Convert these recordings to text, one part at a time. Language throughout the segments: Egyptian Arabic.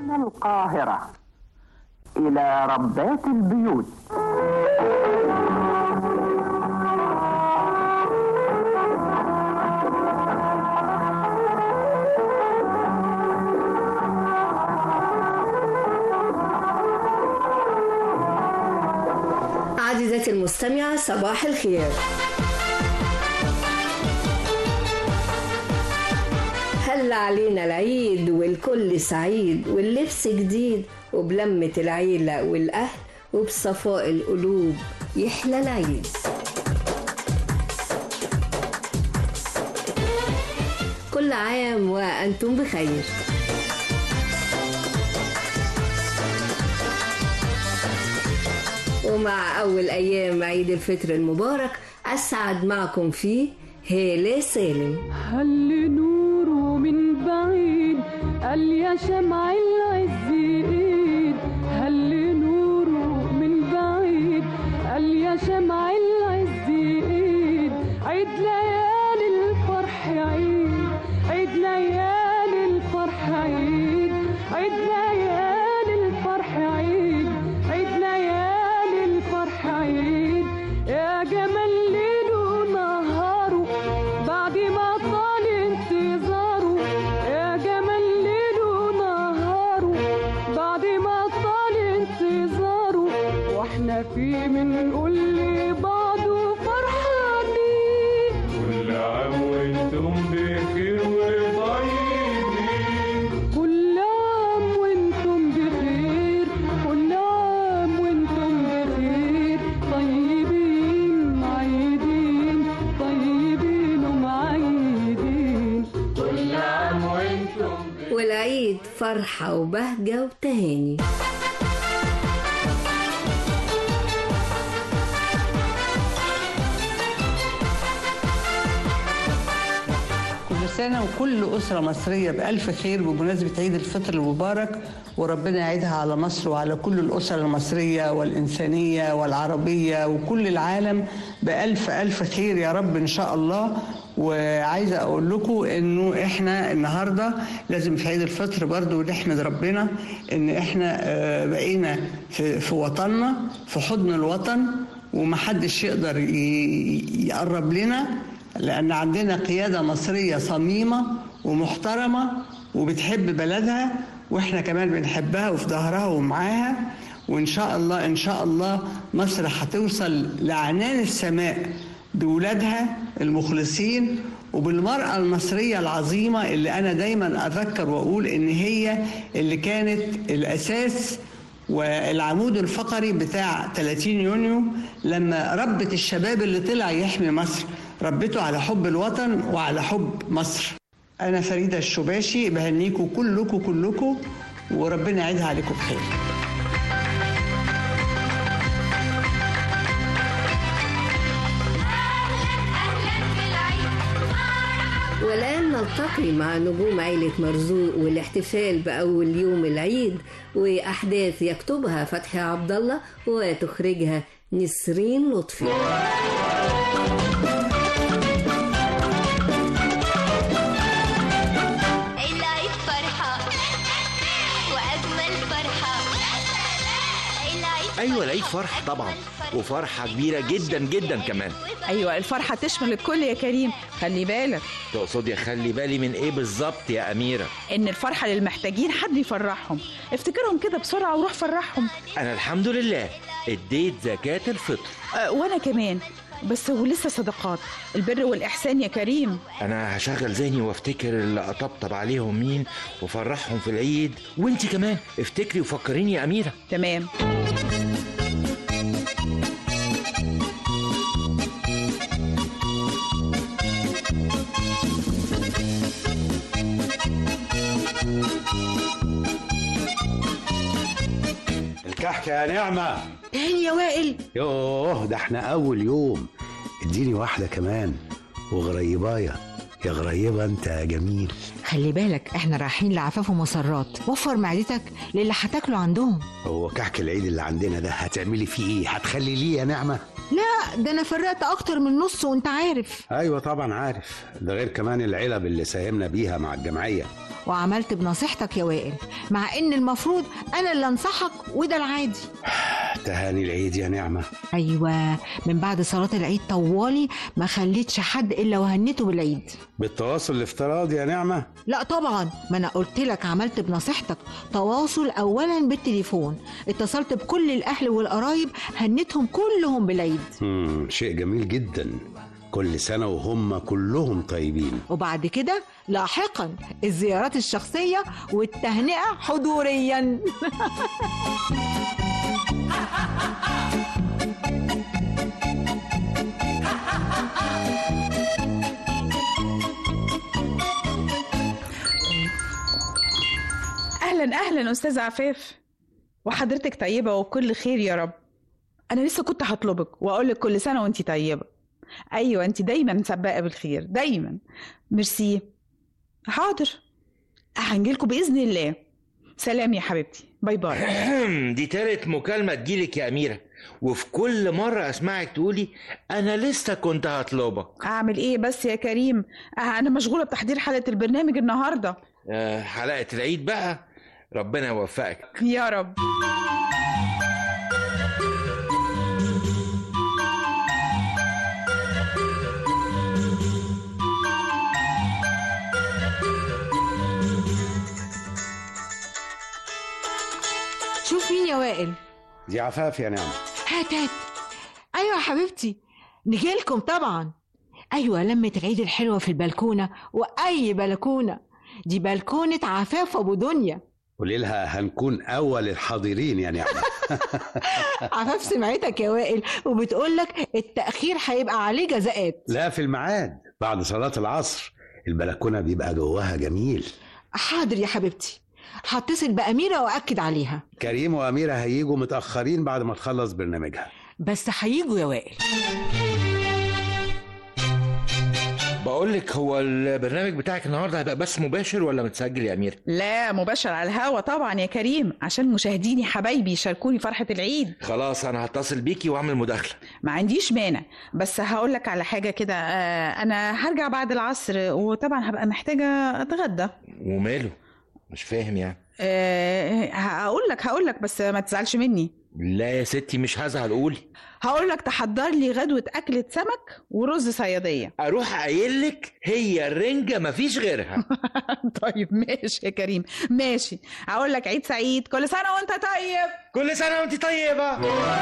من القاهرة إلى ربات البيوت عزيزتي المستمعة صباح الخير هل علينا العيد والكل سعيد واللبس جديد وبلمة العيلة والأهل وبصفاء القلوب يحلى العيد كل عام وأنتم بخير ومع أول أيام عيد الفطر المبارك أسعد معكم فيه هالة سالم هل نوره من بعيد قال يا شمع العز ايد هل نوره من بعيد قال يا شمع العز ايد عيد ليالي الفرح عيد عيد ليالي الفرح عيد عيد ليالي الفرح عيد عيد ليالي الفرح عيد يا جمال ليله نهاره بعد ما طال انتظاره يا جمال ليله نهاره بعد ما طال انتظاره واحنا فيه بنقول لبعض فرحانين كل عام وانتم بخير وطيبين كل عام وانتم بخير كل عام وانتم بخير طيبين معيدين طيبين ومعيدين كل عام وانتم والعيد فرحة وبهجة وتهاني كل سنة وكل أسرة مصرية بألف خير بمناسبة عيد الفطر المبارك وربنا يعيدها على مصر وعلى كل الأسر المصرية والإنسانية والعربية وكل العالم بألف ألف خير يا رب إن شاء الله وعايزة أقول لكم إنه إحنا النهاردة لازم في عيد الفطر برضو نحمد ربنا إن إحنا آه، بقينا في, في وطننا في حضن الوطن ومحدش يقدر ي- يقرب لنا لأن عندنا قيادة مصرية صميمة ومحترمة وبتحب بلدها وإحنا كمان بنحبها وفي ظهرها ومعاها وإن شاء الله إن شاء الله مصر هتوصل لعنان السماء بولادها المخلصين وبالمرأة المصرية العظيمة اللي أنا دايما أذكر وأقول إن هي اللي كانت الأساس والعمود الفقري بتاع 30 يونيو لما ربت الشباب اللي طلع يحمي مصر ربته على حب الوطن وعلى حب مصر أنا فريدة الشباشي بهنيكم كلكم كلكم وربنا يعيدها عليكم بخير والآن نلتقي مع نجوم عيلة مرزوق والاحتفال بأول يوم العيد وأحداث يكتبها فتحي عبد الله وتخرجها نسرين لطفي العيد فرحة وأجمل فرحة العيد ايوه العيد فرحه طبعا وفرحه كبيره جدا جدا كمان ايوه الفرحه تشمل الكل يا كريم خلي بالك تقصدي اخلي بالي من ايه بالظبط يا اميره ان الفرحه للمحتاجين حد يفرحهم افتكرهم كده بسرعه وروح فرحهم انا الحمد لله اديت زكاه الفطر أه وانا كمان بس هو لسه صدقات البر والاحسان يا كريم انا هشغل ذهني وافتكر اللي اطبطب عليهم مين وافرحهم في العيد وانت كمان افتكري وفكريني يا اميره تمام الكحك يا نعمة تاني يا وائل يوه ده احنا أول يوم اديني واحدة كمان وغريباية يا غريبة انت يا جميل خلي بالك احنا رايحين لعفاف ومسرات وفر معدتك للي هتاكله عندهم هو كحك العيد اللي عندنا ده هتعملي فيه ايه هتخلي ليه يا نعمة لا لا ده انا فرقت اكتر من نص وانت عارف ايوه طبعا عارف ده غير كمان العلب اللي ساهمنا بيها مع الجمعيه وعملت بنصيحتك يا وائل مع ان المفروض انا اللي انصحك وده العادي تهاني العيد يا نعمه ايوه من بعد صلاه العيد طوالي ما خليتش حد الا وهنته بالعيد بالتواصل الافتراضي يا نعمه لا طبعا ما انا قلت لك عملت بنصيحتك تواصل اولا بالتليفون اتصلت بكل الاهل والقرايب هنتهم كلهم بالعيد مم. شيء جميل جدا كل سنه وهم كلهم طيبين وبعد كده لاحقا الزيارات الشخصيه والتهنئه حضوريا اهلا اهلا استاذ عفاف وحضرتك طيبه وبكل خير يا رب انا لسه كنت هطلبك واقول لك كل سنه وانت طيبه ايوه انت دايما سباقه بالخير دايما ميرسي حاضر هنجيلكوا باذن الله سلام يا حبيبتي باي باي دي تالت مكالمة تجيلك يا أميرة وفي كل مرة أسمعك تقولي أنا لسه كنت هطلبك اعمل ايه بس يا كريم آه، انا مشغوله بتحضير حلقه البرنامج النهارده آه، حلقة العيد بقى ربنا يوفقك يا رب شوف مين يا وائل دي عفاف يا نعمه هات هات ايوه يا حبيبتي نجيلكم طبعا ايوه لمة العيد الحلوه في البلكونه واي بلكونه دي بلكونه عفاف ابو دنيا قولي لها هنكون اول الحاضرين يا نعمه عفاف سمعتك يا وائل وبتقول لك التاخير هيبقى عليه جزاءات لا في الميعاد بعد صلاه العصر البلكونه بيبقى جواها جميل حاضر يا حبيبتي هتصل بأميرة وأكد عليها كريم واميره هيجوا متاخرين بعد ما تخلص برنامجها بس هيجوا يا وائل بقول لك هو البرنامج بتاعك النهارده هيبقى بس مباشر ولا متسجل يا أميرة؟ لا مباشر على الهوا طبعا يا كريم عشان مشاهديني حبايبي يشاركوني فرحه العيد خلاص أنا هتصل بيكي وأعمل مداخلة ما عنديش مانع بس هقول لك على حاجه كده آه، انا هرجع بعد العصر وطبعا هبقى محتاجه اتغدى وماله؟ مش فاهم يعني آه، هقول لك هقول لك بس ما تزعلش مني لا يا ستي مش هزعل قولي هقول لك تحضر لي غدوه اكله سمك ورز صياديه اروح قايل لك هي الرنجه مفيش غيرها طيب ماشي يا كريم ماشي هقول لك عيد سعيد كل سنه وانت طيب كل سنه وانت طيبه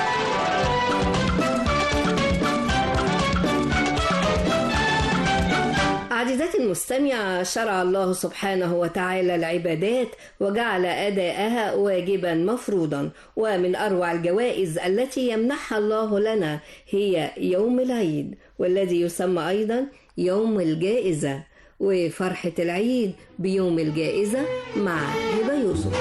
عزيزتي المستمعة شرع الله سبحانه وتعالى العبادات وجعل أداءها واجبا مفروضا ومن أروع الجوائز التي يمنحها الله لنا هي يوم العيد والذي يسمى أيضا يوم الجائزة وفرحة العيد بيوم الجائزة مع هبة يوسف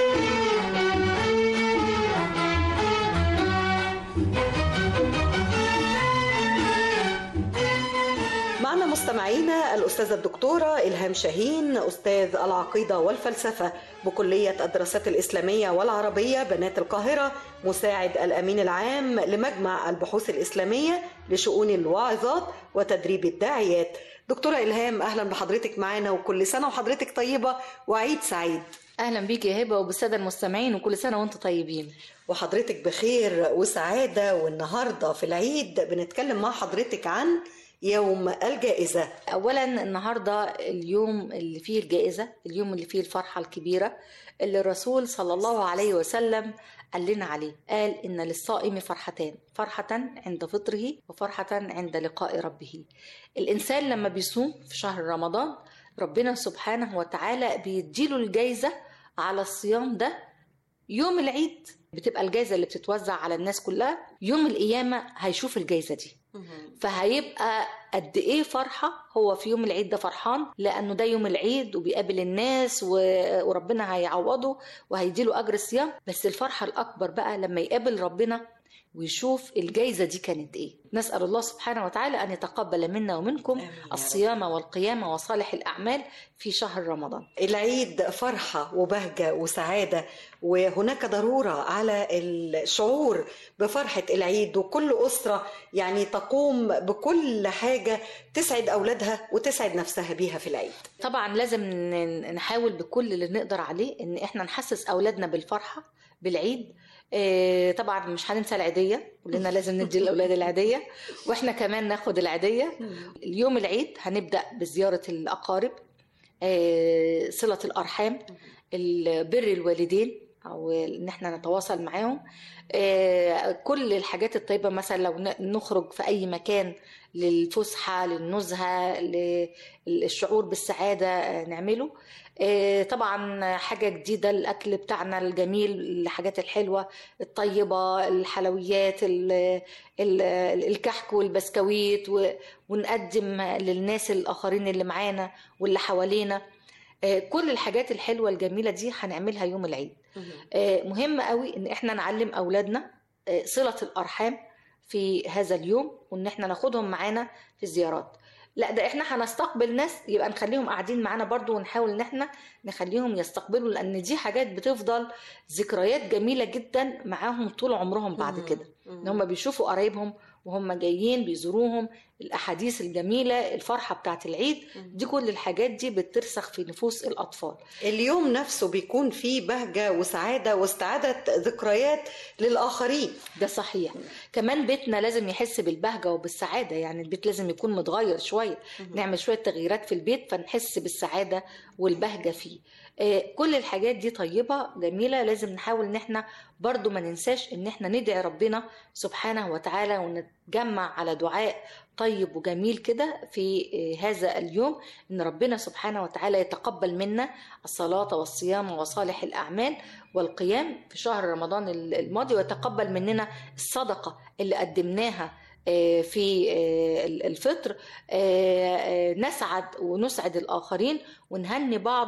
معنا مستمعينا الأستاذة الدكتورة إلهام شاهين أستاذ العقيدة والفلسفة بكلية الدراسات الإسلامية والعربية بنات القاهرة مساعد الأمين العام لمجمع البحوث الإسلامية لشؤون الواعظات وتدريب الداعيات دكتورة إلهام أهلا بحضرتك معنا وكل سنة وحضرتك طيبة وعيد سعيد اهلا بيك يا هبه وبالساده المستمعين وكل سنه وانتم طيبين وحضرتك بخير وسعادة والنهاردة في العيد بنتكلم مع حضرتك عن يوم الجائزة اولا النهارده اليوم اللي فيه الجائزه اليوم اللي فيه الفرحه الكبيره اللي الرسول صلى الله عليه وسلم قال لنا عليه قال ان للصائم فرحتان فرحه عند فطره وفرحه عند لقاء ربه الانسان لما بيصوم في شهر رمضان ربنا سبحانه وتعالى بيديله الجايزه على الصيام ده يوم العيد بتبقى الجايزه اللي بتتوزع على الناس كلها يوم القيامه هيشوف الجايزه دي فهيبقى قد ايه فرحه هو في يوم العيد ده فرحان لانه ده يوم العيد وبيقابل الناس و- وربنا هيعوضه وهيديله اجر الصيام بس الفرحه الاكبر بقى لما يقابل ربنا ويشوف الجايزه دي كانت ايه نسأل الله سبحانه وتعالى أن يتقبل منا ومنكم الصيام والقيام وصالح الأعمال في شهر رمضان العيد فرحة وبهجة وسعادة وهناك ضرورة على الشعور بفرحة العيد وكل أسرة يعني تقوم بكل حاجة تسعد أولادها وتسعد نفسها بيها في العيد طبعا لازم ن- نحاول بكل اللي نقدر عليه ان احنا نحسس اولادنا بالفرحه بالعيد آه، طبعا مش هننسى العيديه كلنا لازم ندي الاولاد العيديه واحنا كمان ناخد العيديه اليوم العيد هنبدا بزياره الاقارب آه، صله الارحام ال- بر الوالدين او ان احنا نتواصل معاهم آه، كل الحاجات الطيبه مثلا لو ن- نخرج في اي مكان للفسحه للنزهه للشعور بالسعاده آه، نعمله آه، طبعا حاجه جديده الاكل بتاعنا الجميل الحاجات الحلوه الطيبه الحلويات ال- ال- الكحك والبسكويت و- ونقدم للناس الاخرين اللي معانا واللي حوالينا آه، كل الحاجات الحلوه الجميله دي هنعملها يوم العيد آه، مهم قوي ان احنا نعلم اولادنا آه، صله الارحام في هذا اليوم وان احنا ناخدهم معانا في الزيارات لا ده احنا هنستقبل ناس يبقى نخليهم قاعدين معانا برضو ونحاول ان احنا نخليهم يستقبلوا لان دي حاجات بتفضل ذكريات جميله جدا معاهم طول عمرهم بعد كده ان هم بيشوفوا قرايبهم وهم جايين بيزوروهم الاحاديث الجميله الفرحه بتاعت العيد دي كل الحاجات دي بترسخ في نفوس الاطفال اليوم نفسه بيكون فيه بهجة وسعادة واستعادة ذكريات للآخرين ده صحيح كمان بيتنا لازم يحس بالبهجة وبالسعادة يعني البيت لازم يكون متغير شوية نعمل شوية تغييرات في البيت فنحس بالسعادة والبهجة فيه آه، كل الحاجات دي طيبة جميلة لازم نحاول ان احنا برضو ما ننساش ان احنا ندعي ربنا سبحانه وتعالى ونتجمع على دعاء طيب وجميل كده في آه، هذا اليوم ان ربنا سبحانه وتعالى يتقبل منا الصلاة والصيام وصالح الأعمال والقيام في شهر رمضان الماضي ويتقبل مننا الصدقة اللي قدمناها آه، في آه، الفطر آه، آه، نسعد ونسعد الآخرين ونهني بعض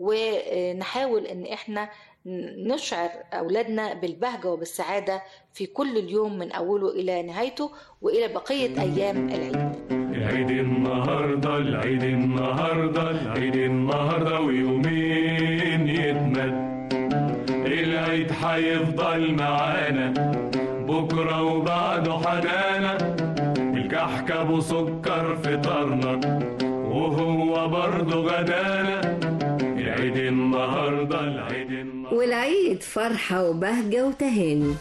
ونحاول ان احنا نشعر اولادنا بالبهجه وبالسعاده في كل اليوم من اوله الى نهايته والى بقيه ايام العيد العيد النهارده العيد النهارده العيد النهارده ويومين يتمد العيد هيفضل معانا بكره وبعده حنانا الكحك ابو سكر فطرنا وهو برضه غدانا العيد النهارده العيد النهارده والعيد فرحة وبهجة وتهاني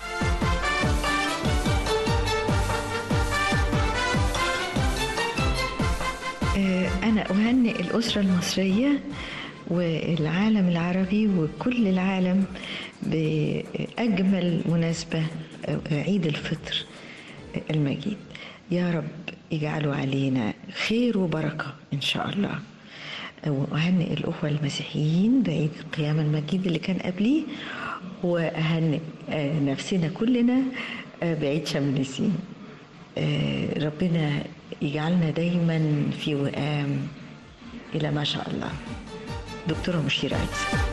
آه، أنا أهنئ الأسرة المصرية والعالم العربي وكل العالم بأجمل مناسبة آه، عيد الفطر المجيد يا رب يجعله علينا خير وبركة إن شاء الله وأهنئ الأخوة المسيحيين بعيد القيامة المجيد اللي كان قبليه وأهنئ آه، نفسنا كلنا آه، بعيد شم النسيم آه، ربنا يجعلنا دايما في وئام إلى ما شاء الله دكتورة مشيرة عيسى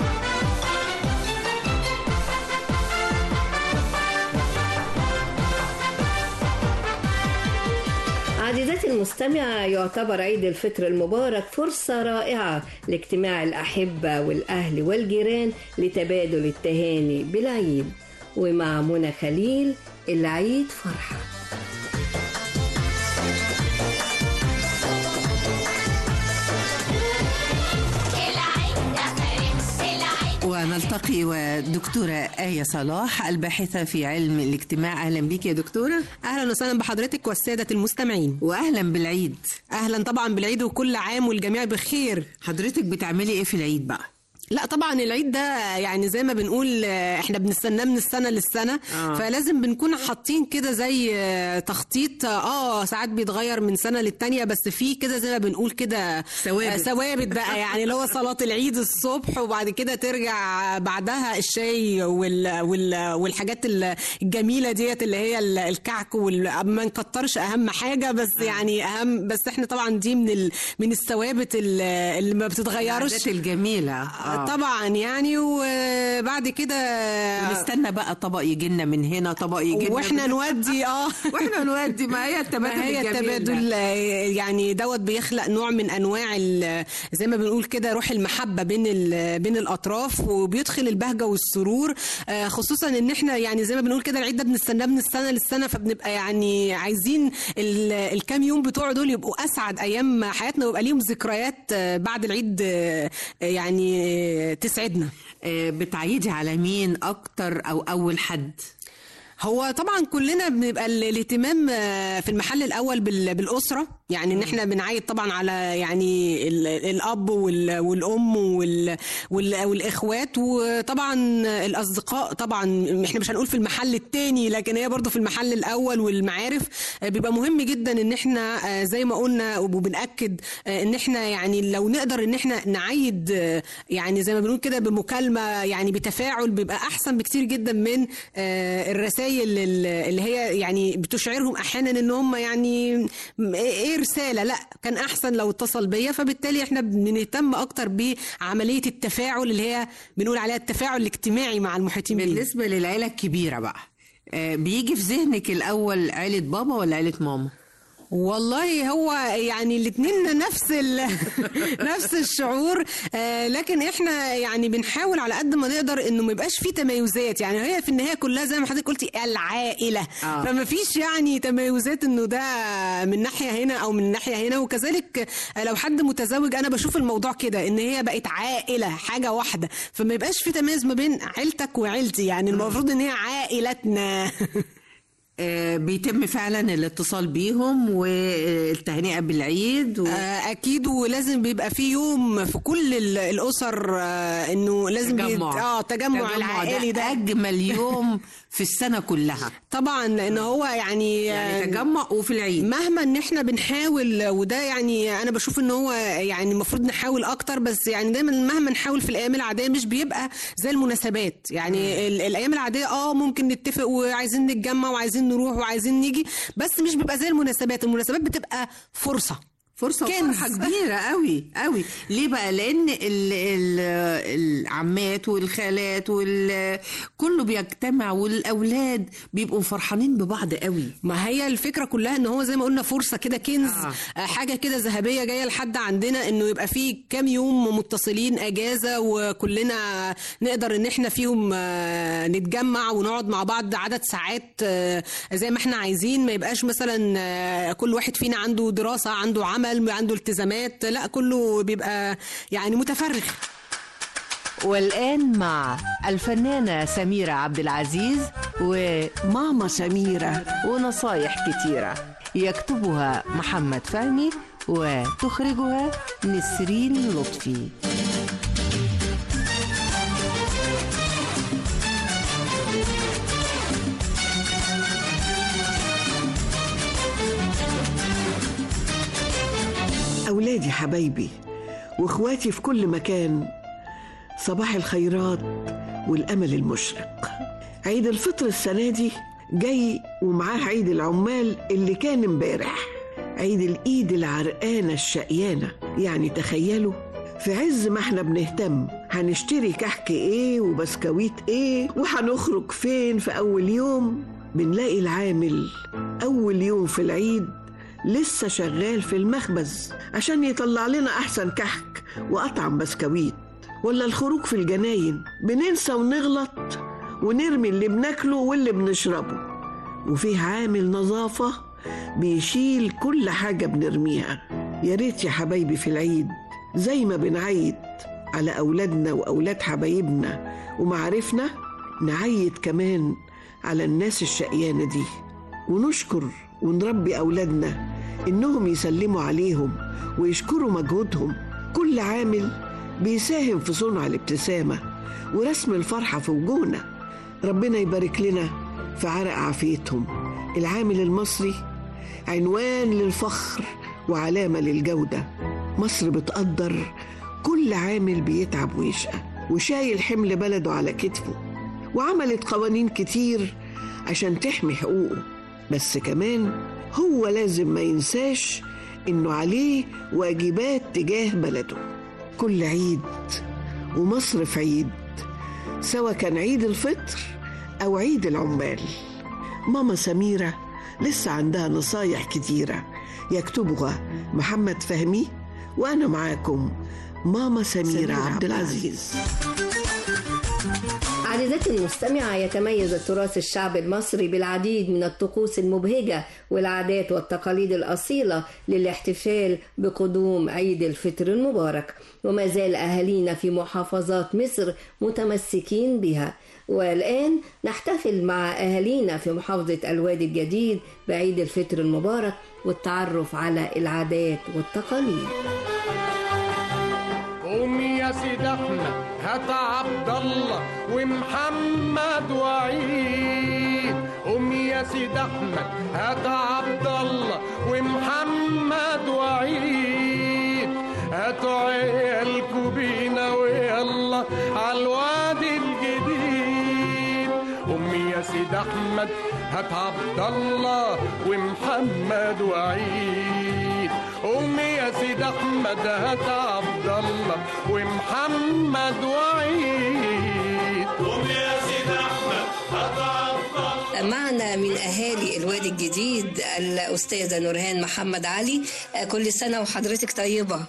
عزيزتي المستمعة يعتبر عيد الفطر المبارك فرصة رائعة لاجتماع الأحبة والأهل والجيران لتبادل التهاني بالعيد ومع منى خليل العيد فرحة ونلتقي ودكتورة آية صلاح الباحثة في علم الاجتماع أهلا بك يا دكتورة اهلا وسهلا بحضرتك والساده المستمعين وأهلا بالعيد اهلا طبعا بالعيد وكل عام والجميع بخير حضرتك بتعملي إيه في العيد بقى؟ لا طبعا العيد ده يعني زي ما بنقول آه، احنا بنستناه من السنه للسنه آه. فلازم بنكون حاطين كده زي آه، تخطيط اه ساعات بيتغير من سنه للتانيه بس في كده زي ما بنقول كده ثوابت. آه، ثوابت بقى يعني اللي هو صلاه العيد الصبح وبعد كده ترجع بعدها الشاي وال وال والحاجات ال- الجميله ديت اللي هي ال- الكعك وال- ما نكترش اهم حاجه بس يعني اهم بس احنا طبعا دي من ال من الثوابت ال- اللي ما بتتغيرش العادات الجميلة آه. طبعا يعني وبعد كده ونستنى بقى طبق يجي لنا من هنا طبق يجي لنا واحنا من- نودي اه واحنا نودي ما هي التبادل ما هي الجميل ده. التبادل آه، يعني دوت بيخلق نوع من انواع ال- زي ما بنقول كده روح المحبه بين ال- بين الاطراف وبيدخل البهجه والسرور آه، خصوصا ان احنا يعني زي ما بنقول كده العيد ده بنستناه من السنه للسنه فبنبقى يعني عايزين ال- الكام يوم بتوع دول يبقوا اسعد ايام حياتنا ويبقى ليهم ذكريات آه، بعد العيد آه، يعني آه، تسعدنا بتعيدي على مين اكتر او اول حد هو طبعا كلنا بنبقى ال- الاهتمام آه، في المحل الاول بال- بالاسره يعني ان احنا بنعيد طبعا على يعني ال- الاب وال- والام وال- وال- والاخوات وطبعا الاصدقاء طبعا احنا مش هنقول في المحل التاني لكن هي برضو في المحل الاول والمعارف آه، بيبقى مهم جدا ان احنا آه، زي ما قلنا وبنأكد آه، ان احنا يعني لو نقدر ان احنا نعيد آه، يعني زي ما بنقول كده بمكالمه يعني بتفاعل بيبقى احسن بكتير جدا من آه، الرسائل اللي اللي هي يعني بتشعرهم احيانا ان هم يعني م- ايه رساله لا كان احسن لو اتصل بيا فبالتالي احنا بنهتم اكتر بعمليه التفاعل اللي هي بنقول عليها التفاعل الاجتماعي مع المحيطين بينا بالنسبه للعيله الكبيره بقى آه، بيجي في ذهنك الاول عيله بابا ولا عيله ماما والله هو يعني الاثنين نفس ال... نفس الشعور آه لكن احنا يعني بنحاول على قد ما نقدر انه ما يبقاش فيه تميزات يعني هي في النهايه كلها زي ما حضرتك قلتي العائله آه. فما فيش يعني تميزات انه ده من ناحيه هنا او من ناحيه هنا وكذلك آه، لو حد متزوج انا بشوف الموضوع كده ان هي بقت عائله حاجه واحده فما يبقاش في تمييز ما بين عيلتك وعيلتي يعني المفروض ان هي عائلتنا آه، بيتم فعلا الاتصال بيهم والتهنئه بالعيد و... آه، اكيد ولازم بيبقى في يوم في كل ال- الاسر آه، انه لازم بيت- تجمع اه تجمع العائلي ده اجمل يوم في السنه كلها طبعا لان هو يعني يعني تجمع وفي العيد مهما ان احنا بنحاول وده يعني انا بشوف ان هو يعني المفروض نحاول اكتر بس يعني دايما مهما نحاول في الايام العاديه مش بيبقى زي المناسبات يعني ال- الايام العاديه اه ممكن نتفق وعايزين نتجمع وعايزين نروح وعايزين نيجي بس مش بيبقى زي المناسبات المناسبات بتبقى فرصه فرصة كنز. وفرحة كبيرة قوي قوي ليه بقى لأن ال ال العمات والخالات وال كله بيجتمع والأولاد بيبقوا فرحانين ببعض قوي ما هي الفكره كلها ان هو زي ما قلنا فرصه كده كنز آه. آه. حاجه كده ذهبيه جايه لحد عندنا انه يبقى فيه كام يوم متصلين اجازه وكلنا نقدر ان احنا فيهم آه، نتجمع ونقعد مع بعض عدد ساعات آه، زي ما احنا عايزين ما يبقاش مثلا آه، كل واحد فينا عنده دراسه عنده عمل عنده التزامات لا كله بيبقى يعني متفرغ والآن مع الفنانة سميرة عبد العزيز وماما سميرة ونصايح كتيرة يكتبها محمد فهمي وتخرجها نسرين لطفي أولادي حبايبي وإخواتي في كل مكان صباح الخيرات والأمل المشرق عيد الفطر السنة دي جاي ومعاه عيد العمال اللي كان امبارح عيد الإيد العرقانة الشقيانة يعني تخيلوا في عز ما احنا بنهتم هنشتري كحك ايه وبسكويت ايه وهنخرج فين في أول يوم بنلاقي العامل أول يوم في العيد لسه شغال في المخبز عشان يطلع لنا أحسن كحك وأطعم بسكويت ولا الخروج في الجناين بننسى ونغلط ونرمي اللي بناكله واللي بنشربه وفيه عامل نظافة بيشيل كل حاجة بنرميها يا ريت يا حبايبي في العيد زي ما بنعيد على أولادنا وأولاد حبايبنا ومعارفنا نعيد كمان على الناس الشقيانة دي ونشكر ونربي أولادنا إنهم يسلموا عليهم ويشكروا مجهودهم كل عامل بيساهم في صنع الابتسامة ورسم الفرحة في وجوهنا ربنا يبارك لنا في عرق عافيتهم العامل المصري عنوان للفخر وعلامة للجودة مصر بتقدر كل عامل بيتعب ويشقى وشايل حمل بلده على كتفه وعملت قوانين كتير عشان تحمي حقوقه بس كمان هو لازم ما ينساش انه عليه واجبات تجاه بلده كل عيد ومصر عيد سواء كان عيد الفطر أو عيد العمال ماما سميرة لسه عندها نصايح كتيرة يكتبها محمد فهمي وأنا معاكم ماما سميرة عبد العزيز عزيزتي المستمعة يتميز التراث الشعبي المصري بالعديد من الطقوس المبهجة والعادات والتقاليد الأصيلة للاحتفال بقدوم عيد الفطر المبارك وما زال أهالينا في محافظات مصر متمسكين بها والآن نحتفل مع أهالينا في محافظة الوادي الجديد بعيد الفطر المبارك والتعرف على العادات والتقاليد قوم يا سيد احمد هات عبد الله ومحمد وعيد قوم يا سيد احمد هات عبد الله ومحمد وعيد هاتوا عيالكوا بينا ويلا عالوادي الجديد قوم يا سيد احمد هات عبد الله ومحمد وعيد قوم يا سيد احمد هات عبد الله ومحمد وعيد قوم يا سيد احمد هات عبد الله معنا من أهالي الوادي الجديد الأستاذة نورهان محمد علي كل سنة وحضرتك طيبة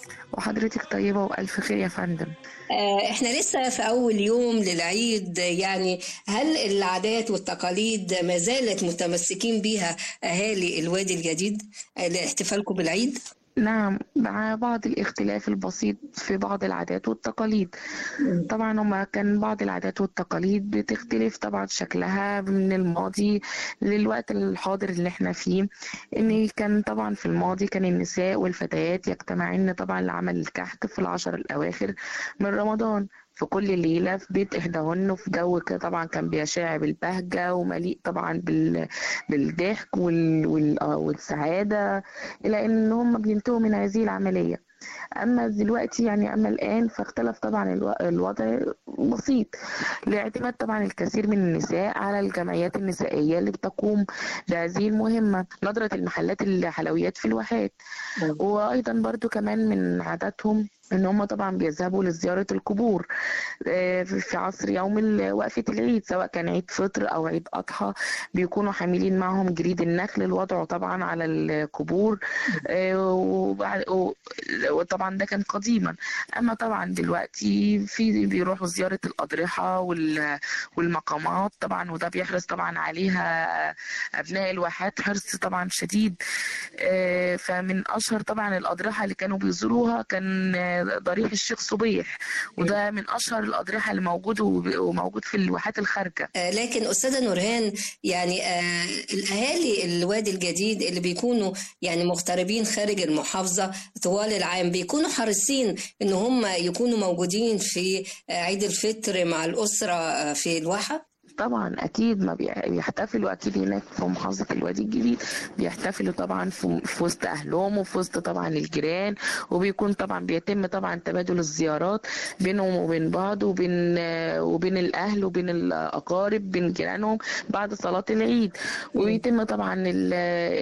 وحضرتك طيبة وألف خير يا فندم آه، احنا لسه في اول يوم للعيد يعني هل العادات والتقاليد ما زالت متمسكين بيها اهالي الوادي الجديد آه، لاحتفالكم بالعيد نعم مع بعض الاختلاف البسيط في بعض العادات والتقاليد طبعا هما كان بعض العادات والتقاليد بتختلف طبعا شكلها من الماضي للوقت الحاضر اللي احنا فيه ان كان طبعا في الماضي كان النساء والفتيات يجتمعن طبعا لعمل الكحك في العشر الاواخر من رمضان في كل ليلة في بيت إحداهن وفي جو كده طبعا كان بيشع بالبهجة ومليء طبعا بال... بالضحك وال... وال... آه والسعادة إلى إن هم بينتهوا من هذه العملية أما دلوقتي يعني أما الآن فاختلف طبعا الو... الوضع بسيط لاعتماد طبعا الكثير من النساء على الجمعيات النسائية اللي بتقوم بهذه المهمة نظرة المحلات الحلويات في الواحات وأيضا برضو كمان من عاداتهم ان هم طبعا بيذهبوا لزياره القبور آه، في عصر يوم ال- وقفه العيد سواء كان عيد فطر او عيد اضحى بيكونوا حاملين معهم جريد النخل الوضع طبعا على القبور آه، وبعد و- وطبعا ده كان قديما اما طبعا دلوقتي في بيروحوا زياره الاضرحه وال- والمقامات طبعا وده بيحرص طبعا عليها ابناء الواحات حرص طبعا شديد آه، فمن اشهر طبعا الاضرحه اللي كانوا بيزوروها كان آه، ضريح الشيخ صبيح وده من اشهر الاضرحه اللي موجود وب- وموجود في الواحات الخارجه آه، لكن أستاذة نورهان يعني آه، الأهالي الوادي الجديد اللي بيكونوا يعني مغتربين خارج المحافظة طوال العام بيكونوا حريصين إن هم يكونوا موجودين في آه، عيد الفطر مع الأسرة آه، في الواحة طبعا اكيد ما بي- بيحتفلوا اكيد هناك في محافظه الوادي الجديد بيحتفلوا طبعا في في وسط اهلهم وفي وسط طبعا الجيران وبيكون طبعا بيتم طبعا تبادل الزيارات بينهم وبين بعض وبين آه، وبين الاهل وبين الاقارب بين جيرانهم بعد صلاه العيد ويتم طبعا ال-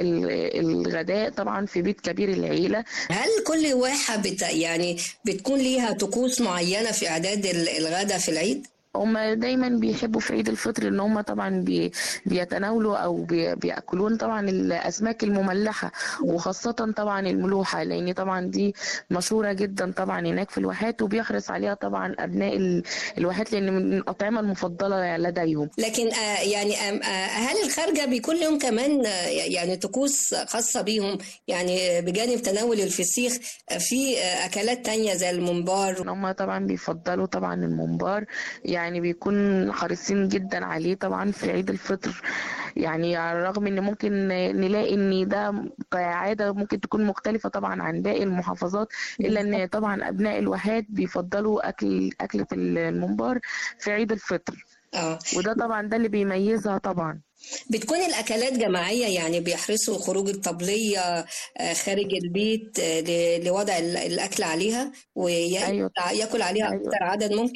ال- الغداء طبعا في بيت كبير العيله هل كل واحة بت يعني بتكون ليها طقوس معينة في إعداد ال- الغداء في العيد؟ هم دايما بيحبوا في عيد الفطر ان هم طبعا بي بيتناولوا او بي بياكلون طبعا الاسماك المملحه وخاصه طبعا الملوحه لان طبعا دي مشهوره جدا طبعا هناك في الواحات وبيحرص عليها طبعا ابناء ال- الواحات لان من الاطعمه المفضله لديهم لكن آه، يعني آم، آه، أهل الخارجة بيكون لهم كمان آه، يعني طقوس خاصة بيهم يعني بجانب تناول الفسيخ آه، في آه، أكلات تانية زي الممبار هم طبعا بيفضلوا طبعا الممبار يعني بيكون حريصين جدا عليه طبعا في عيد الفطر يعني على الرغم ان ممكن نلاقي ان ده كعاده ممكن تكون مختلفه طبعا عن باقي المحافظات الا ان طبعا ابناء الواحات بيفضلوا اكل اكله الممبار في عيد الفطر اه وده طبعا ده اللي بيميزها طبعا بتكون الأكلات جماعية يعني بيحرصوا خروج الطبلية آه، خارج البيت آه، ل- لوضع ال- الأكل عليها وياكل عليها أكتر عدد ممكن؟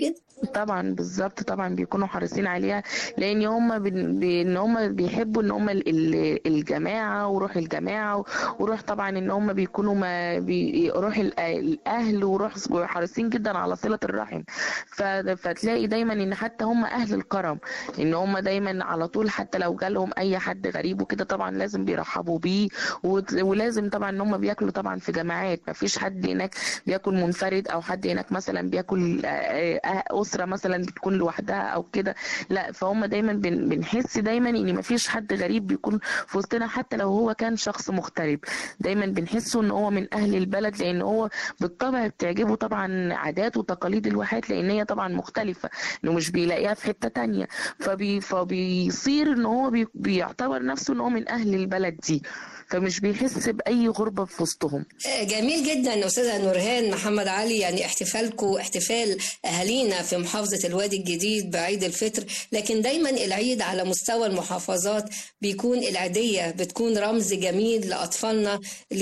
طبعا بالظبط طبعا بيكونوا حريصين عليها لان هم بن- بان هم بيحبوا ان هم ال- ال- الجماعه وروح الجماعه و- وروح طبعا ان هم بيكونوا ما بي- روح ال- الاهل وروح حريصين جدا على صله الرحم ف- فتلاقي دايما ان حتى هم اهل الكرم ان هم دايما على طول حتى لو جالهم اي حد غريب وكده طبعا لازم بيرحبوا بيه وت- ولازم طبعا ان هم بياكلوا طبعا في جماعات ما فيش حد هناك بياكل منفرد او حد هناك مثلا بياكل آه، آه، اسره مثلا بتكون لوحدها او كده لا فهم دايما بن- بنحس دايما ان ما فيش حد غريب بيكون في وسطنا حتى لو هو كان شخص مغترب دايما بنحسه ان هو من اهل البلد لان هو بالطبع بتعجبه طبعا عادات وتقاليد الواحات لان هي طبعا مختلفه انه مش بيلاقيها في حته تانية فبي فبيصير ان هو بي بيعتبر نفسه ان هو من اهل البلد دي فمش بيحس باي غربه في وسطهم جميل جدا استاذه نورهان محمد علي يعني احتفالكم احتفال اهالينا في محافظه الوادي الجديد بعيد الفطر لكن دايما العيد على مستوى المحافظات بيكون العيديه بتكون رمز جميل لاطفالنا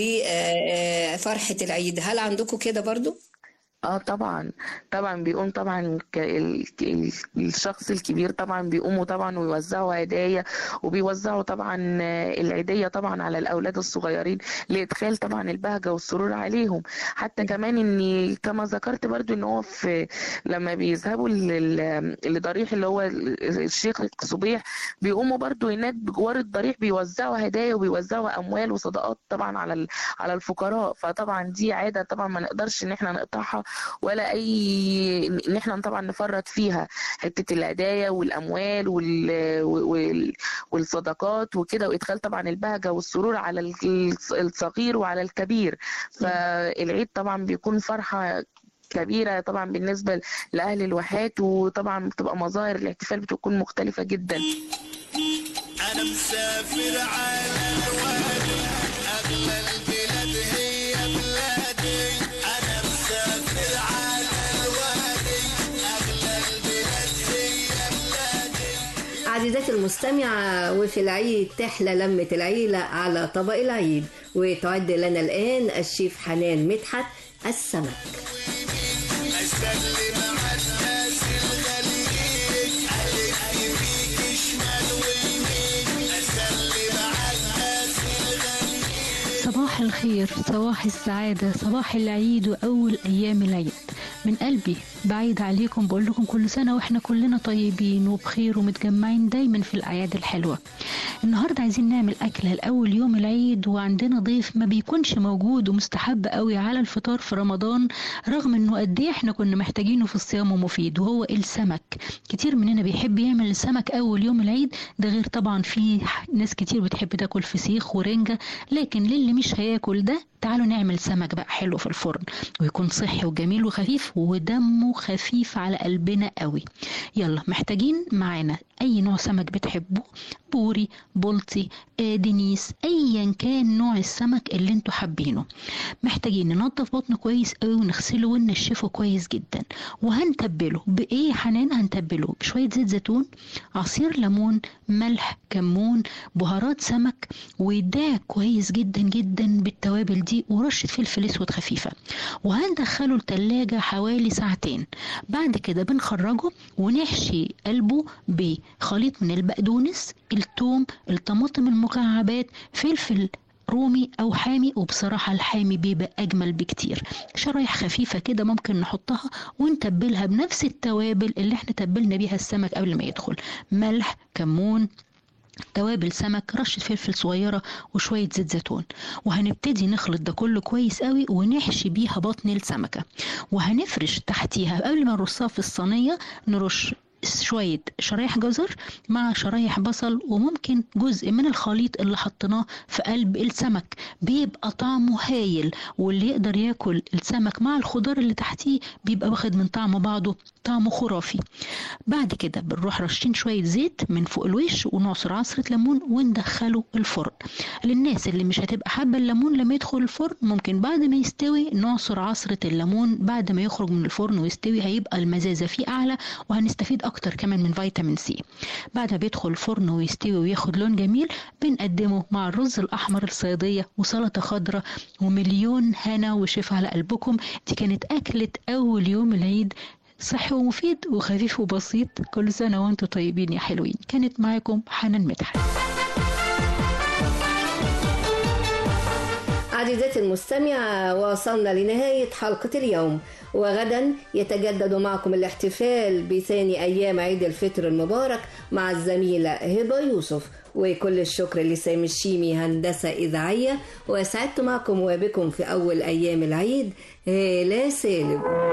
لفرحه العيد هل عندكم كده برضو اه طبعا طبعا بيقوم طبعا ك- ال- ال- الشخص الكبير طبعا بيقوموا طبعا ويوزعوا هدايا وبيوزعوا طبعا آه، العيدية طبعا على الأولاد الصغيرين لإدخال طبعا البهجة والسرور عليهم حتى كمان إن كما ذكرت برضو إن هو في لما بيذهبوا لل- لضريح اللي هو الشيخ صبيح بيقوموا برضو هناك بجوار الضريح بيوزعوا هدايا وبيوزعوا أموال وصدقات طبعا على ال- على الفقراء فطبعا دي عادة طبعا ما نقدرش إن احنا نقطعها ولا اي ان احنا طبعا نفرط فيها حته الهدايا والاموال وال... وال... والصدقات وكده وادخال طبعا البهجه والسرور على ال- الصغير وعلى الكبير فالعيد طبعا بيكون فرحه كبيرة طبعا بالنسبة لأهل الواحات وطبعا بتبقى مظاهر الاحتفال بتكون مختلفة جدا أنا مسافر على الوادي أغلى البلاد هي بلادي أنا مسافر على الوادي أغلى البلاد هي بلادي عزيزاتي المستمعة وفي العيد تحلى لمة العيلة على طبق العيد وتعد لنا الآن الشيف حنان مدحت السمك أسلم على الناس الغاليين ألف فيك شمال ويمين أسلم على الناس الغاليين صباح الخير صباح السعادة صباح العيد وأول أيام العيد من قلبي بعيد عليكم بقول لكم كل سنة وإحنا كلنا طيبين وبخير ومتجمعين دايما في الأعياد الحلوة النهاردة عايزين نعمل أكلة لأول يوم العيد وعندنا ضيف ما بيكونش موجود ومستحب قوي على الفطار في رمضان رغم إنه قد إيه إحنا كنا محتاجينه في الصيام ومفيد وهو السمك كتير مننا بيحب يعمل السمك أول يوم العيد ده غير طبعا في ناس كتير بتحب تاكل فسيخ ورنجة لكن للي مش هياكل ده تعالوا نعمل سمك بقى حلو في الفرن ويكون صحي وجميل وخفيف ودمه خفيف على قلبنا قوي يلا محتاجين معانا اي نوع سمك بتحبوه بوري بلطي آه، دنيس ايا كان نوع السمك اللي انتوا حابينه محتاجين ننضف بطنه كويس قوي ونغسله وننشفه كويس جدا وهنتبله بايه يا حنان هنتبله بشويه زيت زيتون عصير ليمون ملح كمون بهارات سمك ويدعك كويس جدا جدا بالتوابل دي ورشه فلفل اسود خفيفه وهندخله التلاجة حوالي ساعتين بعد كده بنخرجه ونحشي قلبه بخليط من البقدونس التوم الطماطم المكعبات فلفل رومي او حامي وبصراحة الحامي بيبقى اجمل بكتير شرايح خفيفة كده ممكن نحطها ونتبلها بنفس التوابل اللي احنا تبلنا بيها السمك قبل ما يدخل ملح كمون توابل سمك رشة فلفل صغيرة وشوية زيت زيتون وهنبتدي نخلط ده كله كويس قوي ونحشي بيها بطن السمكة وهنفرش تحتيها قبل ما نرصها في الصينية نرش شوية شرايح جزر مع شرايح بصل وممكن جزء من الخليط اللي حطيناه في قلب السمك بيبقى طعمه هايل واللي يقدر ياكل السمك مع الخضار اللي تحتيه بيبقى واخد من طعم بعضه طعمه خرافي بعد كده بنروح رشين شوية زيت من فوق الوش ونعصر عصرة ليمون وندخله الفرن للناس اللي مش هتبقى حابة الليمون لما يدخل الفرن ممكن بعد ما يستوي نعصر عصرة الليمون بعد ما يخرج من الفرن ويستوي هيبقى المزازة فيه أعلى وهنستفيد أكتر كمان من فيتامين سي بعد ما بيدخل الفرن ويستوي وياخد لون جميل بنقدمه مع الرز الأحمر الصيادية وسلطة خضراء ومليون هنا وشفا على قلبكم دي كانت أكلة أول يوم العيد صحي ومفيد وخفيف وبسيط كل سنة وانتم طيبين يا حلوين كانت معاكم حنان مدحت عزيزتي المستمعة وصلنا لنهاية حلقة اليوم وغدا يتجدد معكم الاحتفال بثاني أيام عيد الفطر المبارك مع الزميلة هبة يوسف وكل الشكر لسامي الشيمي هندسة إذاعية وسعدت معكم وبكم في أول أيام العيد هلا سالم